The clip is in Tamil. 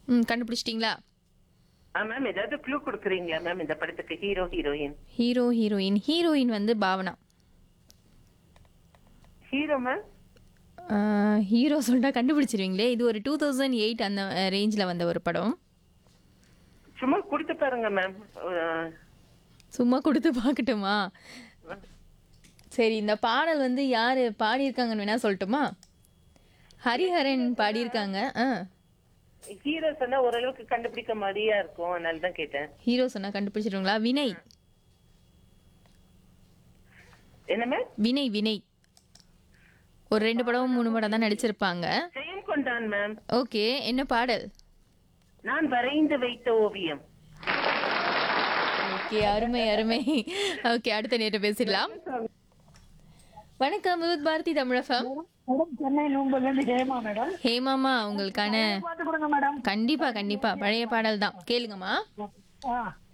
ம் கண்டுபிடிச்சிட்டிங்களா ஆ மேம் ஏதாவது க்ளூ கொடுக்குறீங்களா மேம் இந்த படத்துக்கு hero heroine hero heroine heroine வந்து பாவனா ஹீரோ மேம் ஹீரோ சொல்லிட்டா கண்டுபிடிச்சிருவீங்களே இது ஒரு டூ தௌசண்ட் எயிட் அந்த ரேஞ்சில் வந்த ஒரு படம் சும்மா கொடுத்து பாருங்க மேம் சும்மா கொடுத்து பார்க்கட்டுமா சரி இந்த பாடல் வந்து யார் பாடியிருக்காங்கன்னு வேணா சொல்லட்டுமா ஹரிஹரன் பாடியிருக்காங்க ஆ ஹீரோ சொன்னா ஓரளவுக்கு கண்டுபிடிக்க மாதிரியா இருக்கும் அதனால தான் கேட்டேன் ஹீரோ சொன்னா கண்டுபிடிச்சிருவீங்களா வினய் என்ன மேம் வினய் வினய் ஒரு ரெண்டு படம் மூணு படம் தான் நடிச்சிருப்பாங்க ஜெயம் கொண்டான் மேம் ஓகே என்ன பாடல் நான் வரைந்து வைத்த ஓவியம் ஓகே அருமை அருமை ஓகே அடுத்த நேரம் பேசிடலாம் வணக்கம் வித் பாரதி தமிழகம் மேடம் சென்னை நூம்பல்ல இருந்து ஹேமா மேடம் ஹேமாமா உங்களுக்கான பாத்து கொடுங்க மேடம் கண்டிப்பா கண்டிப்பா பழைய பாடல் தான் கேளுங்கம்மா ஆ